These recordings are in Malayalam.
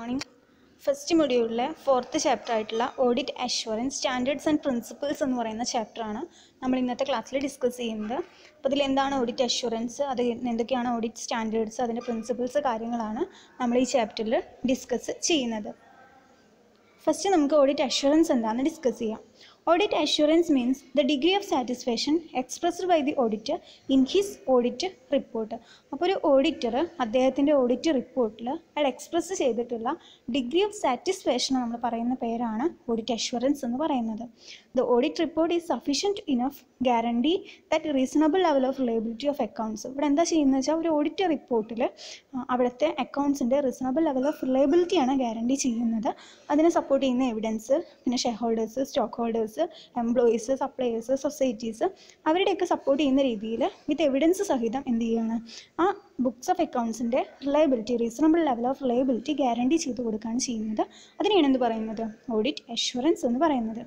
മോർണിംഗ് ഫസ്റ്റ് മൊഡ്യൂളിലെ ഫോർത്ത് ചാപ്റ്റർ ആയിട്ടുള്ള audit assurance standards and principles എന്ന് പറയുന്ന ചാപ്റ്ററാണ് നമ്മൾ ഇന്നത്തെ ക്ലാസ്സിൽ ഡിസ്കസ് ചെയ്യുന്നത് അപ്പോൾ ഇതിൽ എന്താണ് ഓഡിറ്റ് അഷ്വറൻസ് അത് എന്തൊക്കെയാണ് ഓഡിറ്റ് സ്റ്റാൻഡേർഡ്സ് അതിൻ്റെ പ്രിൻസിപ്പിൾസ് കാര്യങ്ങളാണ് നമ്മൾ ഈ ചാപ്റ്ററിൽ ഡിസ്കസ് ചെയ്യുന്നത് ഫസ്റ്റ് നമുക്ക് ഓഡിറ്റ് അഷ്വറൻസ് എന്താണെന്ന് ഡിസ്കസ് ചെയ്യാം audit assurance means the degree of satisfaction expressed by the auditor in his audit report അപ്പോൾ ഒരു ഓഡിറ്റർ അദ്ദേഹത്തിൻ്റെ ഓഡിറ്റ് റിപ്പോർട്ടിൽ അയാൾ എക്സ്പ്രസ് ചെയ്തിട്ടുള്ള ഡിഗ്രി ഓഫ് സാറ്റിസ്ഫാക്ഷൻ നമ്മൾ പറയുന്ന പേരാണ് ഓഡിറ്റ് അഷ്വറൻസ് എന്ന് പറയുന്നത് the audit report is sufficient enough guarantee that reasonable level of reliability of accounts ഇവിടെ എന്താ ചെയ്യുന്നത് വെച്ചാൽ ഒരു ഓഡിറ്റ് റിപ്പോർട്ടിൽ അവിടുത്തെ അക്കൗണ്ട്സിൻ്റെ റീസണബിൾ ലെവൽ ഓഫ് റിലയബിലിറ്റിയാണ് ഗ്യാരണ്ടി ചെയ്യുന്നത് അതിനെ സപ്പോർട്ട് ചെയ്യുന്ന എവിഡൻസ് പിന്നെ shareholders stockholders employees suppliers societies അവരുടെയൊക്കെ സപ്പോർട്ട് ചെയ്യുന്ന രീതിയിൽ വിത്ത് എവിഡൻസ് സഹിതം എന്ത് ചെയ്യുകയാണ് ആ ബുക്സ് ഓഫ് അക്കൗണ്ട്സിൻ്റെ reliability reasonable level of reliability guarantee ചെയ്ത് കൊടുക്കുകയാണ് ചെയ്യുന്നത് അതിനെയാണ് എന്ത് പറയുന്നത് ഓഡിറ്റ് അഷ്വറൻസ് എന്ന് പറയുന്നത്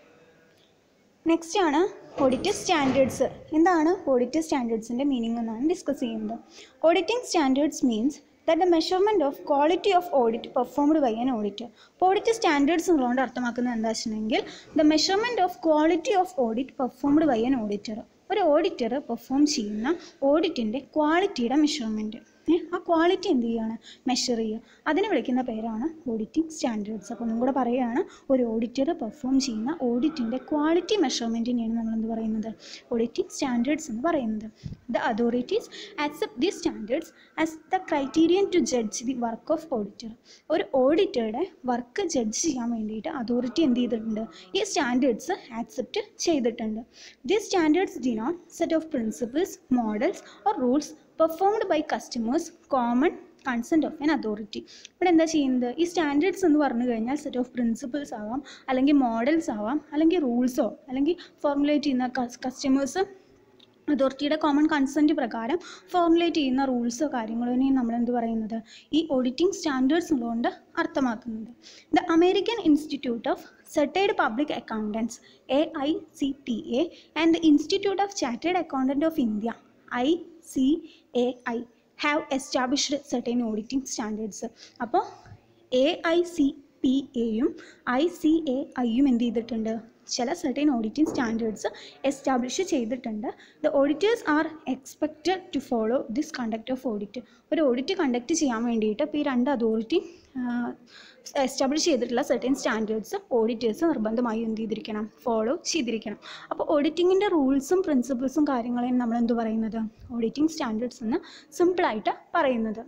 നെക്സ്റ്റ് ആണ് ഓഡിറ്റ് സ്റ്റാൻഡേർഡ്സ് എന്താണ് ഓഡിറ്റ് സ്റ്റാൻഡേർഡ്സിൻ്റെ മീനിങ് എന്നാണ് ഡിസ്കസ് ചെയ്യുന്നത് auditing standards means that the measurement of quality of audit performed by an audit അപ്പോൾ ഓഡിറ്റ് സ്റ്റാൻഡേർഡ്സ് എന്നുള്ളതുകൊണ്ട് അർത്ഥമാക്കുന്നത് എന്താ വെച്ചിട്ടുണ്ടെങ്കിൽ the measurement of quality of audit performed by an auditor ഒരു ഓഡിറ്റർ പെർഫോം ചെയ്യുന്ന ഓഡിറ്റിൻ്റെ ക്വാളിറ്റിയുടെ മെഷർമെൻറ്റ് ആ ക്വാളിറ്റി എന്ത് ചെയ്യുകയാണ് മെഷർ ചെയ്യുക അതിനെ വിളിക്കുന്ന പേരാണ് ഓഡിറ്റിംഗ് സ്റ്റാൻഡേർഡ്സ് അപ്പോൾ ഒന്നും കൂടെ പറയുകയാണ് ഒരു ഓഡിറ്റർ പെർഫോം ചെയ്യുന്ന ഓഡിറ്റിൻ്റെ ക്വാളിറ്റി മെഷർമെൻറ്റിനെയാണ് നമ്മൾ എന്ത് പറയുന്നത് ഓഡിറ്റിംഗ് സ്റ്റാൻഡേർഡ്സ് എന്ന് പറയുന്നത് the authorities accept the standards as the criterion to judge the work of auditor ഒരു ഓഡിറ്ററുടെ വർക്ക് ജഡ്ജ് ചെയ്യാൻ വേണ്ടിയിട്ട് അതോറിറ്റി എന്ത് ചെയ്തിട്ടുണ്ട് ഈ സ്റ്റാൻഡേർഡ്സ് ആക്സെപ്റ്റ് ചെയ്തിട്ടുണ്ട് the standards denote set of principles models or rules performed by customers common consent of an authority ഇവിടെ എന്താ ചെയ്യുന്നത് ഈ സ്റ്റാൻഡേർഡ്സ് എന്ന് പറഞ്ഞു കഴിഞ്ഞാൽ സെറ്റ് ഓഫ് പ്രിൻസിപ്പിൾസ് ആവാം അല്ലെങ്കിൽ മോഡൽസ് ആവാം അല്ലെങ്കിൽ റൂൾസോ അല്ലെങ്കിൽ ഫോർമുലേറ്റ് ചെയ്യുന്ന കസ്റ്റമേഴ്സ് അതോറിറ്റിയുടെ കോമൺ കൺസെൻറ്റ് പ്രകാരം ഫോർമുലേറ്റ് ചെയ്യുന്ന റൂൾസോ കാര്യങ്ങളോനെയും നമ്മൾ എന്ത് പറയുന്നത് ഈ ഓഡിറ്റിംഗ് സ്റ്റാൻഡേർഡ്സ് ഉള്ളതുകൊണ്ട് അർത്ഥമാക്കുന്നത് the American institute of certified public accountants A I C T A and the institute of chartered accountant of India I C A I have established certain auditing standards അപ്പോൾ എ ഐ സി പി എയും ഐ സി എ ഐയും എന്ത് ചെയ്തിട്ടുണ്ട് ചില സർട്ടൈൻ ഓഡിറ്റിംഗ് സ്റ്റാൻഡേർഡ്സ് എസ്റ്റാബ്ലിഷ് ചെയ്തിട്ടുണ്ട് the auditors are expected to follow this conduct of audit ഒരു ഓഡിറ്റ് കണ്ടക്ട് ചെയ്യാൻ വേണ്ടിയിട്ട് ഇപ്പോൾ ഈ രണ്ട് അതോറിറ്റി എസ്റ്റാബ്ലിഷ് ചെയ്തിട്ടുള്ള സർട്ടൻ സ്റ്റാൻഡേർഡ്സ് ഓഡിറ്റേഴ്സ് നിർബന്ധമായും എന്ത് ചെയ്തിരിക്കണം ഫോളോ ചെയ്തിരിക്കണം അപ്പോൾ ഓഡിറ്റിങ്ങിൻ്റെ റൂൾസും പ്രിൻസിപ്പിൾസും കാര്യങ്ങളെയും നമ്മൾ എന്ത് പറയുന്നത് ഓഡിറ്റിംഗ് സ്റ്റാൻഡേർഡ്സ് എന്ന് സിമ്പിളായിട്ട് പറയുന്നത്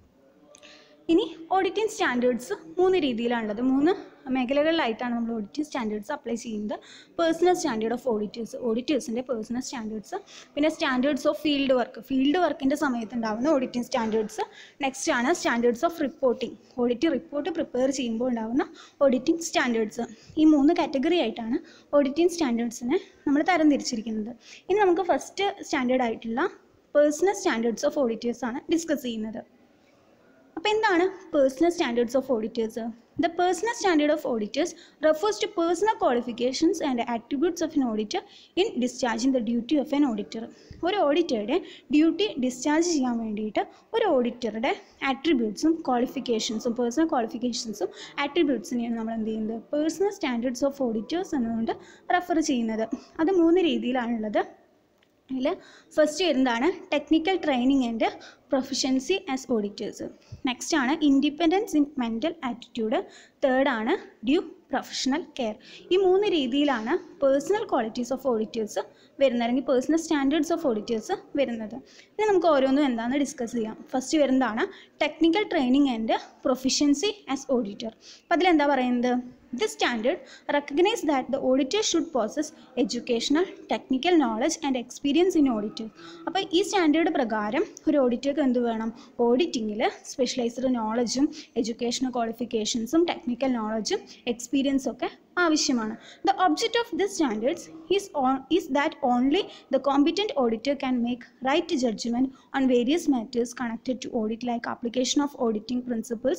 ഇനി ഓഡിറ്റിംഗ് സ്റ്റാൻഡേർഡ്സ് മൂന്ന് രീതിയിലാണുള്ളത് മൂന്ന് മേഖലകളിലായിട്ടാണ് നമ്മൾ ഓഡിറ്റിംഗ് സ്റ്റാൻഡേർഡ്സ് അപ്ലൈ ചെയ്യുന്നത് പേഴ്സണൽ സ്റ്റാൻഡേർഡ് ഓഫ് ഓഡിറ്റേഴ്സ് ഓഡിറ്റേഴ്സിൻ്റെ പേഴ്സണൽ സ്റ്റാൻഡേർഡ്സ് പിന്നെ standards of field work field വർക്കിൻ്റെ സമയത്ത് ഉണ്ടാകുന്ന ഓഡിറ്റിംഗ് സ്റ്റാൻഡേർഡ്സ് നെക്സ്റ്റ് ആണ് standards of reporting audit report prepare ചെയ്യുമ്പോൾ ഉണ്ടാകുന്ന ഓഡിറ്റിംഗ് സ്റ്റാൻഡേർഡ്സ് ഈ മൂന്ന് കാറ്റഗറി ആയിട്ടാണ് ഓഡിറ്റിംഗ് സ്റ്റാൻഡേർഡ്സിനെ നമ്മൾ തരംതിരിച്ചിരിക്കുന്നത് ഇനി നമുക്ക് ഫസ്റ്റ് സ്റ്റാൻഡേർഡ് ആയിട്ടുള്ള പേഴ്സണൽ സ്റ്റാൻഡേർഡ്സ് ഓഫ് ഓഡിറ്റേഴ്സ് ആണ് ഡിസ്കസ് ചെയ്യുന്നത് അപ്പോൾ എന്താണ് personal standards of auditors the personal standard of auditors refers to personal qualifications and attributes of an auditor in discharging the duty of an auditor ഒരു ഓഡിറ്ററുടെ ഡ്യൂട്ടി ഡിസ്ചാർജ് ചെയ്യാൻ വേണ്ടിയിട്ട് ഒരു ഓഡിറ്ററുടെ ആട്രിബ്യൂട്ട്സും ക്വാളിഫിക്കേഷൻസും പേഴ്സണൽ ക്വാളിഫിക്കേഷൻസും ആട്രിബ്യൂട്ട്സിനെയാണ് നമ്മൾ എന്ത് ചെയ്യുന്നത് പേഴ്സണൽ സ്റ്റാൻഡേർഡ്സ് ഓഫ് ഓഡിറ്റേഴ്സ് എന്നുകൊണ്ട് റെഫർ ചെയ്യുന്നത് അത് മൂന്ന് രീതിയിലാണുള്ളത് അതിൽ ഫസ്റ്റ് വരുന്നതാണ് technical training and proficiency as auditors next ആണ് independence in mental attitude third ആണ് ഡ്യൂ പ്രൊഫഷണൽ കെയർ ഈ മൂന്ന് രീതിയിലാണ് പേഴ്സണൽ ക്വാളിറ്റീസ് ഓഫ് ഓഡിറ്റേഴ്സ് വരുന്നത് അല്ലെങ്കിൽ പേഴ്സണൽ സ്റ്റാൻഡേർഡ്സ് ഓഫ് ഓഡിറ്റേഴ്സ് വരുന്നത് ഇനി നമുക്ക് ഓരോന്നും എന്താണെന്ന് ഡിസ്കസ് ചെയ്യാം ഫസ്റ്റ് വരുന്നതാണ് technical training and proficiency as auditor അപ്പോൾ അതിലെന്താ പറയുന്നത് This standard recognize that the auditor should possess educational, technical knowledge and experience in auditing. അപ്പോൾ ഈ സ്റ്റാൻഡേർഡ് പ്രകാരം ഒരു ഓഡിറ്റർക്ക് എന്ത് വേണം ഓഡിറ്റിങ്ങിൽ സ്പെഷ്യലൈസ്ഡ് നോളജും എഡ്യൂക്കേഷണൽ ക്വാളിഫിക്കേഷൻസും ടെക്നിക്കൽ നോളജും എക്സ്പീരിയൻസും ഒക്കെ ആവശ്യമാണ് the object of this standards is on is that only the competent auditor can make right judgement on various matters connected to audit like application of auditing principles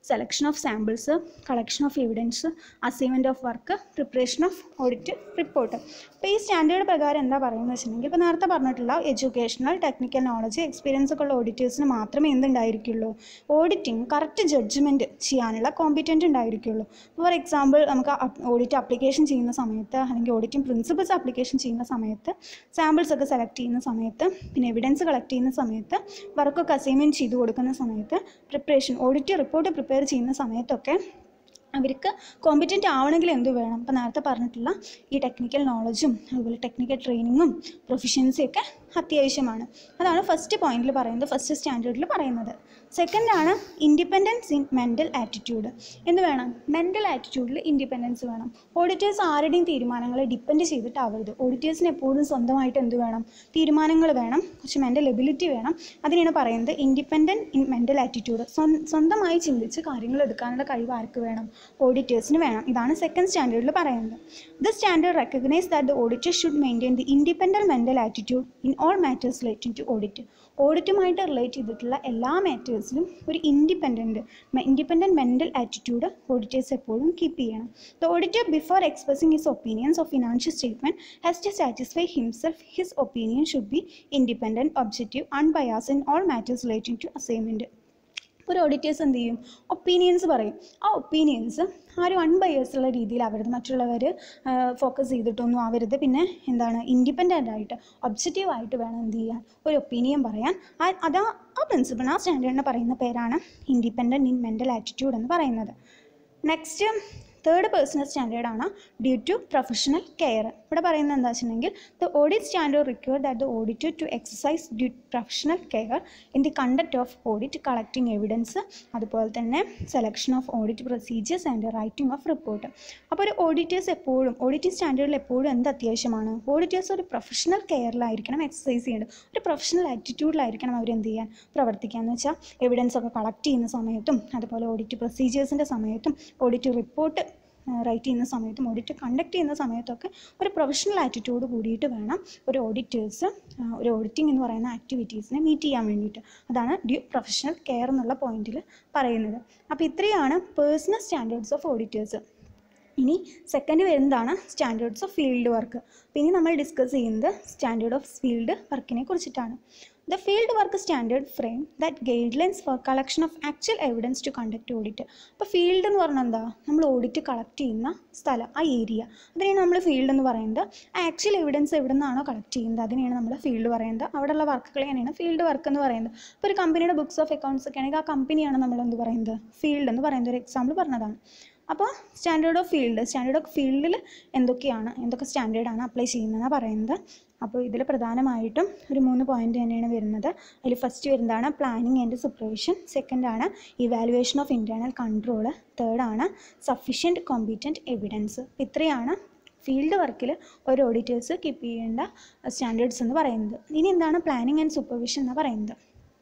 selection of samples collection of evidence assignment of work preparation of audit report അപ്പോൾ ഈ സ്റ്റാൻഡേർഡ് പ്രകാരം എന്താ പറയുന്നത് വെച്ചിട്ടുണ്ടെങ്കിൽ ഇപ്പോൾ നേരത്തെ പറഞ്ഞിട്ടുള്ള എഡ്യൂക്കേഷണൽ ടെക്നിക്കൽ നോളജ് എക്സ്പീരിയൻസ് ഒക്കെ ഉള്ള ഓഡിറ്റേഴ്സിന് മാത്രമേ എന്തുണ്ടായിരിക്കുള്ളൂ ഓഡിറ്റിംഗ് കറക്റ്റ് ജഡ്ജ്മെൻറ്റ് ചെയ്യാനുള്ള കോമ്പിറ്റൻ്റ് ഉണ്ടായിരിക്കുള്ളൂ ഫോർ എക്സാമ്പിൾ നമുക്ക് ഓഡിറ്റ് അപ്ലിക്കേഷൻ ചെയ്യുന്ന സമയത്ത് അല്ലെങ്കിൽ ഓഡിറ്റിംഗ് പ്രിൻസിപ്പിൾസ് അപ്ലിക്കേഷൻ ചെയ്യുന്ന സമയത്ത് സാമ്പിൾസ് ഒക്കെ സെലക്ട് ചെയ്യുന്ന സമയത്ത് പിന്നെ എവിഡൻസ് കളക്ട് ചെയ്യുന്ന സമയത്ത് വർക്കൊക്കെ അസൈൻമെൻറ്റ് ചെയ്ത് കൊടുക്കുന്ന സമയത്ത് പ്രിപ്പറേഷൻ ഓഡിറ്റ് റിപ്പോർട്ട് പ്രിപ്പയർ ചെയ്യുന്ന സമയത്തൊക്കെ അവർക്ക് കോമ്പറ്റൻ്റ് ആവണമെങ്കിൽ എന്ത് വേണം ഇപ്പോൾ നേരത്തെ പറഞ്ഞിട്ടുള്ള ഈ ടെക്നിക്കൽ നോളജും അതുപോലെ ടെക്നിക്കൽ ട്രെയിനിങ്ങും പ്രൊഫഷൻസിയും ഒക്കെ അത്യാവശ്യമാണ് അതാണ് ഫസ്റ്റ് പോയിന്റിൽ പറയുന്നത് ഫസ്റ്റ് സ്റ്റാൻഡേർഡിൽ പറയുന്നത് സെക്കൻഡ് ആണ് ഇൻഡിപെൻഡൻസ് ഇൻ മെൻ്റൽ ആറ്റിറ്റ്യൂഡ് എന്ത് വേണം മെൻ്റൽ ആറ്റിറ്റ്യൂഡിൽ ഇൻഡിപെൻഡൻസ് വേണം ഓഡിറ്റേഴ്സ് ആരുടെയും തീരുമാനങ്ങളെ ഡിപ്പെൻഡ് ചെയ്തിട്ടാവരുത് ഓഡിറ്റേഴ്സിന് എപ്പോഴും സ്വന്തമായിട്ട് എന്ത് വേണം തീരുമാനങ്ങൾ വേണം കുറച്ച് മെൻ്റൽ എബിലിറ്റി വേണം അതിനാണ് പറയുന്നത് ഇൻഡിപെൻഡൻറ്റ് ഇൻ മെൻ്റൽ ആറ്റിറ്റ്യൂഡ് സ്വന്തമായി ചിന്തിച്ച് കാര്യങ്ങൾ എടുക്കാനുള്ള കഴിവ് ആർക്ക് വേണം ഓഡിറ്റേഴ്സിന് വേണം ഇതാണ് സെക്കൻഡ് സ്റ്റാൻഡേർഡിൽ പറയുന്നത് the standard recognise that the auditor should maintain the independent mental attitude in all matters relating to audit ഓഡിറ്റുമായിട്ട് റിലേറ്റ് ചെയ്തിട്ടുള്ള എല്ലാ മാറ്റേഴ്സിലും ഒരു independent independent mental attitude auditors എപ്പോഴും കീപ്പ് ചെയ്യണം the auditor before expressing his opinions of financial statement has to satisfy himself his opinion should be independent objective unbias in all matters relating to assignment ഒരു ഓഡിറ്റേഴ്സ് എന്ത് ചെയ്യും ഒപ്പീനിയൻസ് പറയും ആ ഒപ്പീനിയൻസ് ആരും അൺബയേഴ്സ് ഉള്ള രീതിയിൽ ആവരുത് മറ്റുള്ളവർ ഫോക്കസ് ചെയ്തിട്ടൊന്നും ആവരുത് പിന്നെ എന്താണ് ഇൻഡിപെൻഡൻ്റ് ആയിട്ട് ഒബ്ജക്റ്റീവ് ആയിട്ട് വേണം എന്ത് ചെയ്യാൻ ഒരു ഒപ്പീനിയൻ പറയാൻ ആ അതാ ആ പ്രിൻസിപ്പിൾ ആ സ്റ്റാൻഡേർഡിനെ പറയുന്ന പേരാണ് ഇൻഡിപെൻഡൻറ്റ് ഇൻ മെൻ്റൽ ആറ്റിറ്റ്യൂഡ് എന്ന് പറയുന്നത് നെക്സ്റ്റ് തേർഡ് പേഴ്സണൽ സ്റ്റാൻഡേർഡാണ് ഡ്യൂ ടു പ്രൊഫഷണൽ കെയർ ഇവിടെ പറയുന്നത് എന്താ വെച്ചിട്ടുണ്ടെങ്കിൽ the audit standard require that the auditor to exercise due professional care in the conduct of audit collecting evidence അതുപോലെ തന്നെ selection of audit procedures and writing of report അപ്പോൾ ഒരു ഓഡിറ്റേഴ്സ് എപ്പോഴും ഓഡിറ്റിംഗ് സ്റ്റാൻഡേർഡിൽ എപ്പോഴും എന്ത് അത്യാവശ്യമാണ് ഓഡിറ്റേഴ്സ് ഒരു പ്രൊഫഷണൽ കെയറിലായിരിക്കണം എക്സസൈസ് ചെയ്യേണ്ടത് ഒരു പ്രൊഫഷണൽ ആറ്റിറ്റ്യൂഡിലായിരിക്കണം അവർ എന്ത് ചെയ്യാൻ പ്രവർത്തിക്കുക എന്ന് വെച്ചാൽ എവിഡൻസ് ഒക്കെ കളക്ട് ചെയ്യുന്ന സമയത്തും അതുപോലെ ഓഡിറ്റ് പ്രൊസീജിയേഴ്സിൻ്റെ സമയത്തും ഓഡിറ്റ് റിപ്പോർട്ട് റൈറ്റ് ചെയ്യുന്ന സമയത്തും ഓഡിറ്റ് കണ്ടക്ട് ചെയ്യുന്ന സമയത്തൊക്കെ ഒരു പ്രൊഫഷണൽ ആറ്റിറ്റ്യൂഡ് കൂടിയിട്ട് വേണം ഒരു ഓഡിറ്റേഴ്സ് ഒരു ഓഡിറ്റിംഗ് എന്ന് പറയുന്ന ആക്ടിവിറ്റീസിനെ മീറ്റ് ചെയ്യാൻ വേണ്ടിയിട്ട് അതാണ് ഡ്യൂ പ്രൊഫഷണൽ കെയർ എന്നുള്ള പോയിന്റിൽ പറയുന്നത് അപ്പോൾ ഇത്രയാണ് പേഴ്സണൽ സ്റ്റാൻഡേർഡ്സ് ഓഫ് ഓഡിറ്റേഴ്സ് ഇനി സെക്കൻഡ് വരുന്നതാണ് സ്റ്റാൻഡേർഡ്സ് ഓഫ് ഫീൽഡ് വർക്ക് പിന്നെ നമ്മൾ ഡിസ്കസ് ചെയ്യുന്നത് സ്റ്റാൻഡേർഡ് ഓഫ് ഫീൽഡ് വർക്കിനെ കുറിച്ചിട്ടാണ് the field work standard frame that guidelines for collection of actual evidence to conduct audit അപ്പോൾ ഫീൽഡ് എന്ന് പറഞ്ഞാൽ എന്താ നമ്മൾ ഓഡിറ്റ് കളക്ട് ചെയ്യുന്ന സ്ഥലം ആ ഏരിയ അതിനെയാണ് നമ്മൾ ഫീൽഡ് എന്ന് പറയുന്നത് ആ ആക്ച്വൽ എവിഡൻസ് എവിടെ നിന്നാണോ കളക്ട് ചെയ്യുന്നത് അതിനെയാണ് നമ്മൾ ഫീൽഡ് പറയുന്നത് അവിടെയുള്ള വർക്കുകൾ തന്നെയാണ് ഫീൽഡ് വർക്ക് എന്ന് പറയുന്നത് ഇപ്പോൾ ഒരു കമ്പനിയുടെ ബുക്സ് ഓഫ് അക്കൗണ്ട്സ് ഒക്കെ ആണെങ്കിൽ ആ കമ്പനിയാണ് നമ്മൾ എന്ത് പറയുന്നത് ഫീൽഡ് എന്ന് പറയുന്നത് ഒരു എക്സാമ്പിൾ പറഞ്ഞതാണ് അപ്പോൾ standard of field standard of ഫീൽഡിൽ എന്തൊക്കെയാണ് എന്തൊക്കെ സ്റ്റാൻഡേർഡാണ് അപ്ലൈ ചെയ്യുന്നതെന്നാണ് പറയുന്നത് അപ്പോൾ ഇതിൽ പ്രധാനമായിട്ടും ഒരു മൂന്ന് പോയിന്റ് തന്നെയാണ് വരുന്നത് അതിൽ ഫസ്റ്റ് വരുന്നതാണ് പ്ലാനിങ് ആൻഡ് സൂപ്പർവിഷൻ സെക്കൻഡ് ആണ് evaluation of internal control third ആണ് സഫീഷ്യൻറ്റ് കോമ്പീറ്റൻറ്റ് എവിഡൻസ് ഇത്രയാണ് ഫീൽഡ് വർക്കിൽ ഒരു ഓഡിറ്റേഴ്സ് കീപ്പ് ചെയ്യേണ്ട സ്റ്റാൻഡേർഡ്സ് എന്ന് പറയുന്നത് ഇനി എന്താണ് പ്ലാനിങ് ആൻഡ് സൂപ്പർവിഷൻ എന്ന് പറയുന്നത്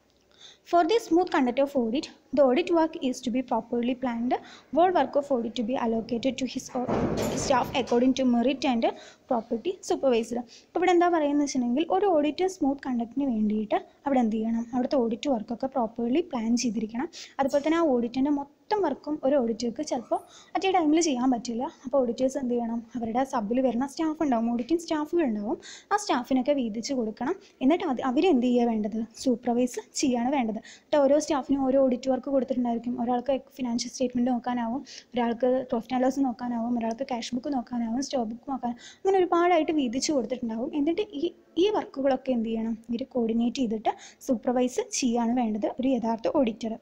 For the smooth conduct of audit, the audit work is to be properly planned. All work of audit to be allocated to his or staff according to merit and property supervised. ഇപ്പോൾ ഇവിടെ എന്താ പറയുന്നത് വെച്ചിട്ടുണ്ടെങ്കിൽ ഒരു ഓഡിറ്റ് സ്മൂത്ത് കണ്ടക്റ്റിന് വേണ്ടിയിട്ട് അവിടെ എന്ത് ചെയ്യണം അവിടുത്തെ ഓഡിറ്റ് വർക്കൊക്കെ പ്രോപ്പർലി പ്ലാൻ ചെയ്തിരിക്കണം അതുപോലെ തന്നെ ആ ഓഡിറ്റിൻ്റെ മൊത്തം വർക്കും ഒരു ഓഡിറ്റർക്ക് ചിലപ്പോൾ അറ്റേ ടൈമിൽ ചെയ്യാൻ പറ്റില്ല അപ്പോൾ ഓഡിറ്റേഴ്സ് എന്ത് ചെയ്യണം അവരുടെ സബിൽ വരുന്ന സ്റ്റാഫ് ഉണ്ടാവും ഓഡിറ്റിംഗ് സ്റ്റാഫുകൾ ഉണ്ടാവും ആ സ്റ്റാഫിനൊക്കെ വീതിച്ച് കൊടുക്കണം എന്നിട്ട് അത് അവരെന്ത് ചെയ്യുക വേണ്ടത് സൂപ്പർവൈസ് ചെയ്യാണ് വേണ്ടത് എന്നിട്ട് ഓരോ സ്റ്റാഫിനും ഓരോ ഓഡിറ്റ് വർക്ക് കൊടുത്തിട്ടുണ്ടായിരിക്കും ഒരാൾക്ക് ഫിനാൻഷ്യൽ സ്റ്റേറ്റ്മെൻറ്റ് നോക്കാനാവും ഒരാൾക്ക് പ്രോഫിറ്റ് ആൻഡ് ലോസ് നോക്കാനാവും ഒരാൾക്ക് ക്യാഷ് ബുക്ക് നോക്കാനാവും സ്റ്റോക്ക് ബുക്ക് നോക്കാൻ അങ്ങനെ ഒരുപാടായിട്ട് വീതിച്ച് കൊടുത്തിട്ടുണ്ടാവും എന്നിട്ട് ഈ ഈ വർക്കുകളൊക്കെ എന്ത് ചെയ്യണം ഇവർ കോർഡിനേറ്റ് ചെയ്തിട്ട് സൂപ്പർവൈസ് ചെയ്യാണ് വേണ്ടത് ഒരു യഥാർത്ഥ auditor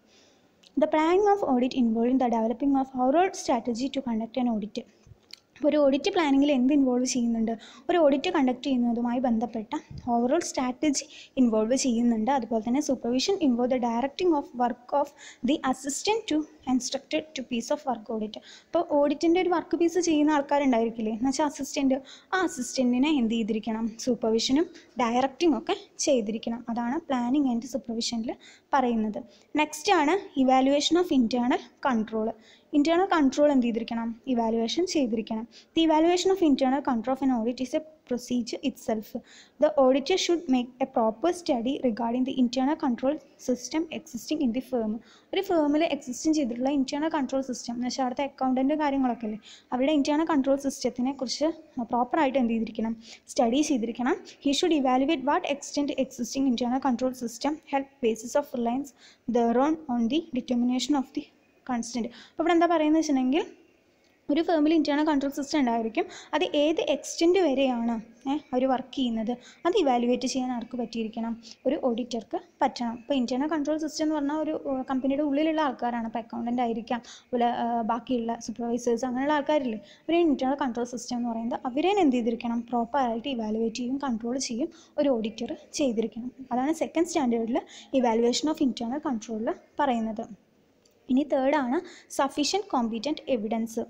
the planning of audit involving the developing of overall strategy to conduct an audit അപ്പോൾ ഒരു ഓഡിറ്റ് പ്ലാനിങ്ങിൽ എന്ത് ഇൻവോൾവ് ചെയ്യുന്നുണ്ട് ഒരു ഓഡിറ്റ് കണ്ടക്ട് ചെയ്യുന്നതുമായി ബന്ധപ്പെട്ട ഓവറോൾ സ്ട്രാറ്റജി ഇൻവോൾവ് ചെയ്യുന്നുണ്ട് അതുപോലെ തന്നെ supervision involve the directing of work of the assistant to instructed to piece of work audit അപ്പോൾ ഓഡിറ്റിൻ്റെ ഒരു വർക്ക് പീസ് ചെയ്യുന്ന ആൾക്കാരുണ്ടായിരിക്കില്ലേ എന്ന് വെച്ചാൽ അസിസ്റ്റൻറ്റ് ആ അസിസ്റ്റൻറ്റിനെ എന്ത് ചെയ്തിരിക്കണം സൂപ്പർവിഷനും ഡയറക്റ്റിംഗ് ഒക്കെ ചെയ്തിരിക്കണം അതാണ് പ്ലാനിങ് ആൻഡ് സൂപ്പർവിഷനിൽ പറയുന്നത് നെക്സ്റ്റ് ആണ് evaluation of internal control internal control എന്ത് ചെയ്തിരിക്കണം ഇവാലുവേഷൻ ചെയ്തിരിക്കണം the evaluation of internal control of an audit is a procedure itself. The auditor should make a proper study regarding the internal control system existing in the firm. ഒരു ഫേമിൽ എക്സിസ്റ്റും ചെയ്തിട്ടുള്ള ഇൻറ്റേർണൽ കൺട്രോൾ സിസ്റ്റം എന്ന് വെച്ചാൽ അവിടുത്തെ അക്കൗണ്ടൻ്റ് കാര്യങ്ങളൊക്കെ അല്ലേ അവരുടെ ഇൻറ്റേർണൽ കൺട്രോൾ സിസ്റ്റത്തിനെ കുറിച്ച് പ്രോപ്പറായിട്ട് എന്ത് ചെയ്തിരിക്കണം സ്റ്റഡി ചെയ്തിരിക്കണം he should evaluate what extent existing internal control system help basis of reliance there on on the determination of the constant അപ്പോൾ ഇവിടെ എന്താ പറയുന്നത് വെച്ചിട്ടുണ്ടെങ്കിൽ ഒരു ഫേമിൽ ഇൻറ്റേർണൽ കൺട്രോൾ സിസ്റ്റം ഉണ്ടായിരിക്കും അത് ഏത് എക്സ്റ്റെൻറ്റ് വരെയാണ് അവർ വർക്ക് ചെയ്യുന്നത് അത് ഇവാലുവേറ്റ് ചെയ്യാൻ ആർക്ക് പറ്റിയിരിക്കണം ഒരു ഓഡിറ്റർക്ക് പറ്റണം ഇപ്പോൾ ഇൻറ്റേർണൽ കൺട്രോൾ സിസ്റ്റം എന്ന് പറഞ്ഞാൽ ഒരു കമ്പനിയുടെ ഉള്ളിലുള്ള ആൾക്കാരാണ് ഇപ്പോൾ അക്കൗണ്ടൻ്റ് ആയിരിക്കാം അതുപോലെ ആ, ബാക്കിയുള്ള സൂപ്പർവൈസേഴ്സ് അങ്ങനെയുള്ള ആൾക്കാരില്ലേ അവരെ ഇൻറ്റേർണൽ കൺട്രോൾ സിസ്റ്റം എന്ന് പറയുന്നത് അവരെ എന്ത് ചെയ്തിരിക്കണം പ്രോപ്പറായിട്ട് ഇവാലുവേറ്റ് ചെയ്യും കൺട്രോൾ ചെയ്യും ഒരു ഓഡിറ്റർ ചെയ്തിരിക്കണം അതാണ് സെക്കൻഡ് സ്റ്റാൻഡേർഡിൽ ഇവാലുവേഷൻ ഓഫ് ഇൻറ്റേർണൽ കൺട്രോളിൽ പറയുന്നത് ഇനി തേർഡാണ് sufficient competent evidence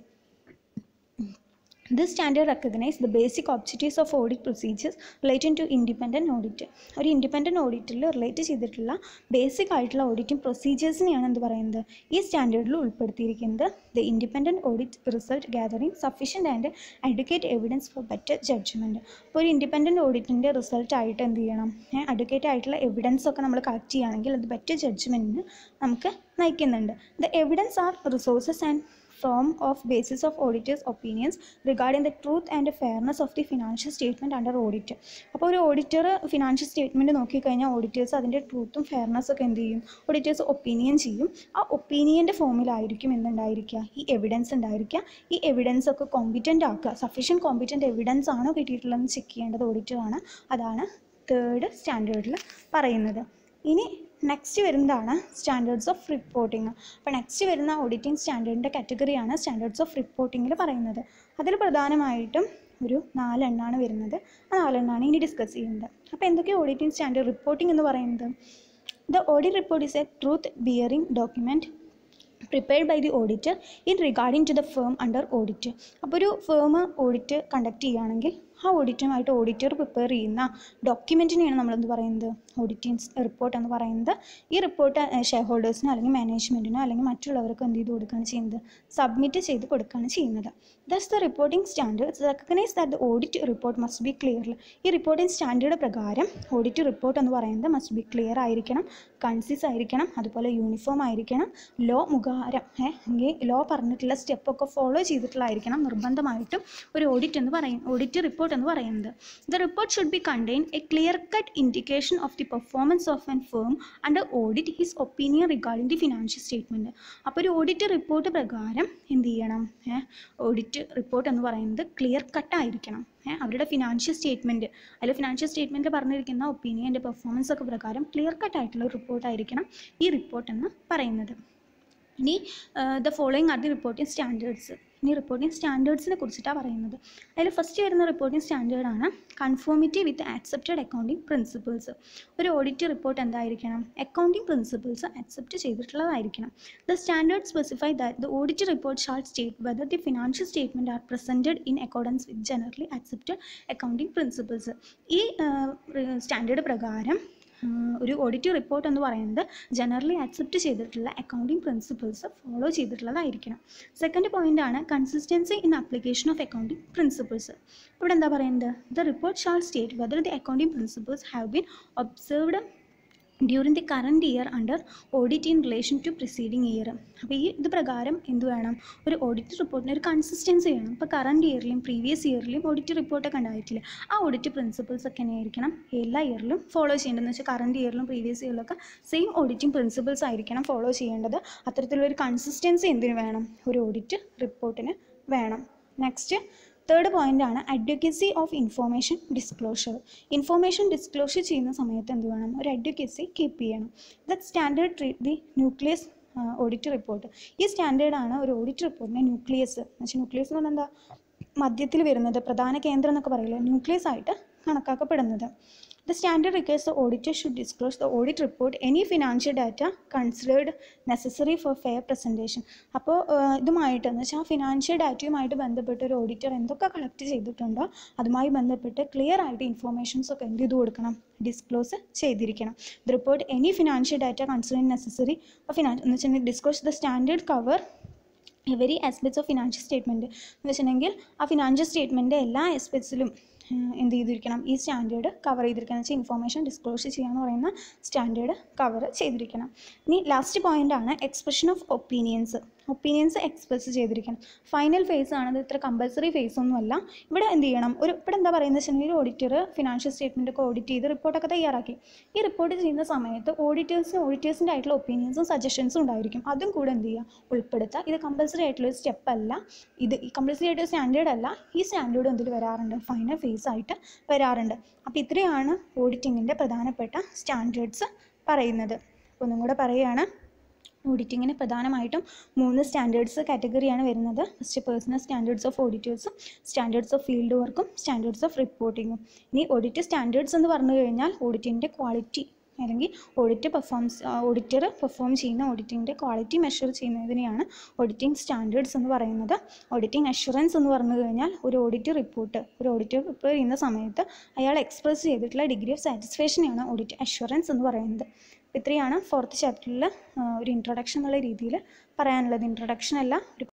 This standard recognizes the basic objectives of audit procedures relating to independent audit. ഒരു ഇൻഡിപെൻഡൻറ്റ് ഓഡിറ്റിൽ റിലേറ്റ് ചെയ്തിട്ടുള്ള ബേസിക് ആയിട്ടുള്ള ഓഡിറ്റിംഗ് പ്രൊസീജിയേഴ്സിനെയാണ് എന്ത് പറയുന്നത് ഈ സ്റ്റാൻഡേർഡിൽ ഉൾപ്പെടുത്തിയിരിക്കുന്നത് the independent audit result gathering sufficient and advocate evidence for better judgement അപ്പോൾ ഒരു ഇൻഡിപെൻഡൻറ്റ് ഓഡിറ്റിൻ്റെ റിസൾട്ട് ആയിട്ട് എന്ത് ചെയ്യണം അഡ്വക്കേറ്റ് ആയിട്ടുള്ള എവിഡൻസ് ഒക്കെ നമ്മൾ കളക്ട് ചെയ്യുകയാണെങ്കിൽ അത് ബെറ്റർ ജഡ്ജ്മെൻറ്റിന് നമുക്ക് നയിക്കുന്നുണ്ട് the evidence are resources and form of basis of auditors opinions regarding the truth and fairness of the financial statement under audit അപ്പോൾ ഒരു ഓഡിറ്റർ ഫിനാൻഷ്യൽ സ്റ്റേറ്റ്മെൻറ്റ് നോക്കിക്കഴിഞ്ഞാൽ ഓഡിറ്റേഴ്സ് അതിൻ്റെ ട്രൂത്തും ഫെയർനെസ്സും ഒക്കെ എന്ത് ചെയ്യും ഓഡിറ്റേഴ്സ് ഒപ്പീനിയൻ ചെയ്യും ആ ഒപ്പീനിയൻ്റെ ഫോമിലായിരിക്കും എന്തുണ്ടായിരിക്കുക ഈ എവിഡൻസ് ഉണ്ടായിരിക്കുക ഈ എവിഡൻസ് ഒക്കെ കോമ്പിറ്റൻ്റ് ആക്കുക സഫീഷ്യൻറ്റ് കോമ്പിറ്റൻ്റ് എവിഡൻസ് ആണോ കിട്ടിയിട്ടുള്ളതെന്ന് ചെക്ക് ചെയ്യേണ്ടത് ഓഡിറ്ററാണ് അതാണ് തേർഡ് സ്റ്റാൻഡേർഡിൽ പറയുന്നത് ഇനി നെക്സ്റ്റ് വരുന്നതാണ് സ്റ്റാൻഡേർഡ്സ് ഓഫ് റിപ്പോർട്ടിംഗ് അപ്പോൾ നെക്സ്റ്റ് വരുന്ന ഓഡിറ്റിംഗ് സ്റ്റാൻഡേർഡിൻ്റെ കാറ്റഗറിയാണ് സ്റ്റാൻഡേർഡ്സ് ഓഫ് റിപ്പോർട്ടിങ്ങിൽ പറയുന്നത് അതിൽ പ്രധാനമായിട്ടും ഒരു നാലെണ്ണമാണ് വരുന്നത് ആ നാലെണ്ണമാണ് ഇനി ഡിസ്കസ് ചെയ്യുന്നത് അപ്പോൾ എന്തൊക്കെയാണ് ഓഡിറ്റിംഗ് സ്റ്റാൻഡേർഡ് റിപ്പോർട്ടിംഗ് എന്ന് പറയുന്നത് the audit report is a truth bearing document prepared by the auditor in regarding to the firm under audit അപ്പോൾ ഒരു ഫേം ഓഡിറ്റ് കണ്ടക്ട് ചെയ്യുകയാണെങ്കിൽ ആ ഓഡിറ്റുമായിട്ട് ഓഡിറ്റർ പ്രിപ്പയർ ചെയ്യുന്ന ഡോക്യുമെൻറ്റിനെയാണ് നമ്മളെന്ത് പറയുന്നത് ഓഡിറ്റിംഗ് റിപ്പോർട്ട് എന്ന് പറയുന്നത് ഈ റിപ്പോർട്ട് ഷെയർ ഹോൾഡേഴ്സിനോ അല്ലെങ്കിൽ മാനേജ്മെൻറ്റിനോ അല്ലെങ്കിൽ മറ്റുള്ളവർക്കോ എന്ത് ചെയ്ത് കൊടുക്കുകയാണ് ചെയ്യുന്നത് സബ്മിറ്റ് ചെയ്ത് കൊടുക്കുകയാണ് ചെയ്യുന്നത് thus the reporting standards recognise that the audit report must be clear ഈ റിപ്പോർട്ടിംഗ് സ്റ്റാൻഡേർഡ് പ്രകാരം ഓഡിറ്റ് റിപ്പോർട്ട് എന്ന് പറയുന്നത് മസ്റ്റ് ബി ക്ലിയർ ആയിരിക്കണം കൺസിസ് ആയിരിക്കണം അതുപോലെ യൂണിഫോം ആയിരിക്കണം ലോ മുഖാരം ഏഹ് ലോ പറഞ്ഞിട്ടുള്ള സ്റ്റെപ്പൊക്കെ ഫോളോ ചെയ്തിട്ടുള്ളതായിരിക്കണം നിർബന്ധമായിട്ടും ഒരു ഓഡിറ്റ് എന്ന് പറയും ഓഡിറ്റ് റിപ്പോർട്ട് എന്ന് പറയുന്നത് the report should be contain a clear cut indication of the performance of an firm under audit his opinion regarding the financial statement അപ്പോൾ ഒരു ഓഡിറ്റ് റിപ്പോർട്ട് പ്രകാരം എന്ത് ചെയ്യണം ഓഡിറ്റ് റിപ്പോർട്ട് എന്ന് പറയുന്നത് ക്ലിയർ കട്ട് ആയിരിക്കണം ഏ, അവരുടെ ഫിനാൻഷ്യൽ സ്റ്റേറ്റ്മെൻറ്റ് അതിൽ ഫിനാൻഷ്യൽ സ്റ്റേറ്റ്മെൻറ്റിൽ പറഞ്ഞിരിക്കുന്ന ഒപ്പീനിയൻ്റെ പെർഫോമൻസ് ഒക്കെ പ്രകാരം ക്ലിയർ കട്ട് ആയിട്ടുള്ള റിപ്പോർട്ടായിരിക്കണം ഈ റിപ്പോർട്ട് എന്ന് പറയുന്നത് ഇനി the following are the reporting standards ഇനി റിപ്പോർട്ടിംഗ് സ്റ്റാൻഡേർഡ്സിനെ കുറിച്ചിട്ടാണ് പറയുന്നത് അതിൽ ഫസ്റ്റ് വരുന്ന റിപ്പോർട്ടിംഗ് സ്റ്റാൻഡേർഡാണ് conformity with accepted accounting principles ഒരു ഓഡിറ്റ് റിപ്പോർട്ട് എന്തായിരിക്കണം അക്കൗണ്ടിംഗ് പ്രിൻസിപ്പിൾസ് അക്സെപ്റ്റ് ചെയ്തിട്ടുള്ളതായിരിക്കണം the standard specify that the audit report shall state whether the financial statement are presented in accordance with generally accepted accounting principles ഈ സ്റ്റാൻഡേർഡ് പ്രകാരം ആഹ് ഒരു ഓഡിറ്റ് റിപ്പോർട്ട് എന്ന് പറയുന്നത് ജനറലി അക്സെപ്റ്റ് ചെയ്തിട്ടുള്ള accounting principles follow ചെയ്തിട്ടുള്ളതായിരിക്കണം second point ആണ് consistency in application of accounting principles ഇവിടെ എന്താ പറയുന്നത് the report shall state whether the accounting principles have been observed during the current year under audit in relation to preceding year അപ്പോൾ ഈ ഇത് പ്രകാരം എന്ത് വേണം ഒരു ഓഡിറ്റ് റിപ്പോർട്ടിന് ഒരു കൺസിസ്റ്റൻസി വേണം ഇപ്പോൾ കറണ്ട് ഇയറിലും പ്രീവിയസ് ഇയറിലും ഓഡിറ്റ് റിപ്പോർട്ടൊക്കെ ഉണ്ടായിട്ടില്ല ആ ഓഡിറ്റ് പ്രിൻസിപ്പിൾസ് ഒക്കെ എങ്ങനെയായിരിക്കണം എല്ലാ ഇയറിലും ഫോളോ ചെയ്യേണ്ടതെന്ന് വെച്ചാൽ കറണ്ട് ഇയറിലും പ്രീവിയസ് ഇയറിലൊക്കെ സെയിം ഓഡിറ്റിംഗ് പ്രിൻസിപ്പിൾസ് ആയിരിക്കണം ഫോളോ ചെയ്യേണ്ടത് അത്തരത്തിലുള്ളൊരു കൺസിസ്റ്റൻസി എന്തിനു വേണം ഒരു ഓഡിറ്റ് റിപ്പോർട്ടിന് വേണം നെക്സ്റ്റ് തേർഡ് പോയിന്റ് ആണ് advocacy of information disclosure information disclosure ചെയ്യുന്ന സമയത്ത് എന്ത് വേണം ഒരു അഡ്വക്കസി കീപ്പ് ചെയ്യണം that standard treat the nucleus audit report ഈ സ്റ്റാൻഡേർഡാണ് ഒരു ഓഡിറ്റ് റിപ്പോർട്ടിൻ്റെ ന്യൂക്ലിയസ് എന്ന് വെച്ചാൽ ന്യൂക്ലിയസ് എന്ന് പറഞ്ഞാൽ എന്താ മധ്യത്തിൽ വരുന്നത് പ്രധാന കേന്ദ്രം എന്നൊക്കെ പറയില്ലേ ന്യൂക്ലിയസ് ആയിട്ട് കണക്കാക്കപ്പെടുന്നത് the standard requires the auditor should disclose the audit report any financial data considered necessary for fair presentation അപ്പോൾ ഇതുമായിട്ട് എന്ന് വെച്ചാൽ ഫിനാൻഷ്യൽ ഡാറ്റയുമായിട്ട് ബന്ധപ്പെട്ട് ഒരു ഓഡിറ്റർ എന്തൊക്കെ കളക്ട് ചെയ്തിട്ടുണ്ടോ അതുമായി ബന്ധപ്പെട്ട് ക്ലിയർ ആയിട്ട് ഇൻഫോർമേഷൻസ് ഒക്കെ എന്ത് ചെയ്ത് കൊടുക്കണം ഡിസ്ക്ലോസ് ചെയ്തിരിക്കണം the report any financial data considered necessary financial എന്ന് വെച്ചിട്ടുണ്ടെങ്കിൽ disclose the standard cover every aspects of financial statement എന്ന് വെച്ചിട്ടുണ്ടെങ്കിൽ ആ ഫിനാൻഷ്യൽ സ്റ്റേറ്റ്മെൻറ്റ് എല്ലാ ആസ്പെക്ട്സിലും എന്ത് ചെയ്തിരിക്കണം ഈ സ്റ്റാൻഡേർഡ് കവർ ചെയ്തിരിക്കണം എന്ന് വെച്ചാൽ ഇൻഫോർമേഷൻ ഡിസ്ക്ലോസ് ചെയ്യാന്ന് പറയുന്ന സ്റ്റാൻഡേർഡ് കവർ ചെയ്തിരിക്കണം ഇനി ലാസ്റ്റ് പോയിന്റ് ആണ് expression of opinions opinions express ചെയ്തിരിക്കണം ഫൈനൽ ഫേസ് ആണ് ഇത് ഇത്ര കമ്പൽസറി ഫേസ് ഒന്നുമല്ല ഇവിടെ എന്ത് ചെയ്യണം ഒരു ഇവിടെ എന്താ പറയുന്നത് വെച്ചിട്ടുണ്ടെങ്കിൽ ഓഡിറ്റർ ഫിനാൻഷ്യൽ സ്റ്റേറ്റ്മെൻ്റ് ഒക്കെ ഓഡിറ്റ് ചെയ്ത് റിപ്പോർട്ടൊക്കെ തയ്യാറാക്കി ഈ റിപ്പോർട്ട് ചെയ്യുന്ന സമയത്ത് ഓഡിറ്റേഴ്സിന് ഓഡിറ്റേഴ്സിൻ്റെ ആയിട്ടുള്ള ഒപ്പീനിയൻസും സജഷൻസും ഉണ്ടായിരിക്കും അതും കൂടെ എന്ത് ചെയ്യുക ഉൾപ്പെടുത്തുക ഇത് കമ്പൽസറി ആയിട്ടുള്ള ഒരു സ്റ്റെപ്പ് അല്ല ഇത് ഈ കമ്പൽസറി ആയിട്ട് സ്റ്റാൻഡേർഡ് അല്ല ഈ സ്റ്റാൻഡേർഡ് എന്തിൽ വരാറുണ്ട് ഫൈനൽ ഫേസ് ആയിട്ട് വരാറുണ്ട് അപ്പോൾ ഇത്രയാണ് ഓഡിറ്റിങ്ങിൻ്റെ പ്രധാനപ്പെട്ട സ്റ്റാൻഡേർഡ്സ് പറയുന്നത് അപ്പോൾ ഒന്നും കൂടെ പറയുകയാണ് ഓഡിറ്റിങ്ങിന് പ്രധാനമായിട്ടും മൂന്ന് സ്റ്റാൻഡേർഡ്സ് കാറ്റഗറിയാണ് വരുന്നത് ഫസ്റ്റ് പേഴ്സണൽ സ്റ്റാൻഡേർഡ്സ് ഓഫ് ഓഡിറ്റേഴ്സും സ്റ്റാൻഡേർഡ്സ് ഓഫ് ഫീൽഡ് വർക്കും സ്റ്റാൻഡേർഡ്സ് ഓഫ് റിപ്പോർട്ടിങ്ങും ഇനി ഓഡിറ്റ് സ്റ്റാൻഡേർഡ്സ് എന്ന് പറഞ്ഞു കഴിഞ്ഞാൽ ഓഡിറ്റിൻ്റെ ക്വാളിറ്റി അല്ലെങ്കിൽ ഓഡിറ്റ് പെർഫോംസ് ഓഡിറ്റർ പെർഫോം ചെയ്യുന്ന ഓഡിറ്റിൻ്റെ ക്വാളിറ്റി മെഷർ ചെയ്യുന്നതിനെയാണ് ഓഡിറ്റിംഗ് സ്റ്റാൻഡേർഡ്സ് എന്ന് പറയുന്നത് ഓഡിറ്റിംഗ് അഷുറൻസ് എന്ന് പറഞ്ഞു കഴിഞ്ഞാൽ ഒരു ഓഡിറ്റ് റിപ്പോർട്ട് ഒരു ഓഡിറ്റർ പ്രിപ്പയർ ചെയ്യുന്ന സമയത്ത് അയാൾ എക്സ്പ്രസ് ചെയ്തിട്ടുള്ള ഡിഗ്രി ഓഫ് സാറ്റിസ്ഫാക്ഷനെയാണ് ഓഡിറ്റ് അഷുറൻസ് എന്ന് പറയുന്നത് ഇത്രയാണ് ഫോർത്ത് ചാപ്റ്ററിൽ ഒരു ഇൻട്രൊഡക്ഷൻ എന്നുള്ള രീതിയിൽ പറയാനുള്ളത് ഇൻട്രൊഡക്ഷൻ അല്ല ഒരു